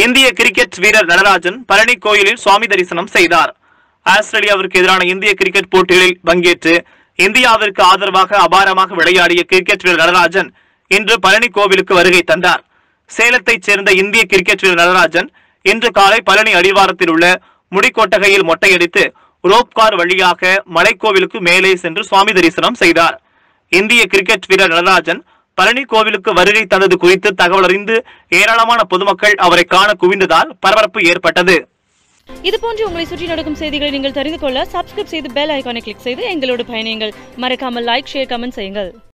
இந்திய கிரிக்கெட் வீரர் நடராஜன் பழனி கோயிலில் சுவாமி தரிசனம் செய்தார் ஆஸ்திரேலியாவிற்கு எதிரான இந்திய கிரிக்கெட் போட்டிகளில் பங்கேற்று இந்தியாவிற்கு ஆதரவாக அபாரமாக விளையாடிய கிரிக்கெட் வீரர் நடராஜன் இன்று பழனி கோவிலுக்கு வருகை தந்தார் சேலத்தைச் சேர்ந்த இந்திய கிரிக்கெட் வீரர் நடராஜன் இன்று காலை பழனி அடிவாரத்தில் உள்ள முடிக்கொட்டகையில் மொட்டையடித்து ரோப் கார் வழியாக மலைக்கோவிலுக்கு மேலே சென்று சுவாமி தரிசனம் செய்தார் இந்திய கிரிக்கெட் வீரர் நடராஜன் பழனி கோவிலுக்கு வருகை தந்தது குறித்து தகவல் அறிந்து ஏராளமான பொதுமக்கள் அவரை காண குவிந்ததால் பரபரப்பு ஏற்பட்டது இது போன்று உங்களை சுற்றி நடக்கும் செய்திகளை நீங்கள் தெரிந்து கொள்ள சப்ஸ்கிரைப் செய்து பெல் ஐகானை கிளிக் செய்து எங்களோடு பயணியுங்கள் மறக்காமல் லைக் ஷேர் கமெண்ட் செய்யுங்கள்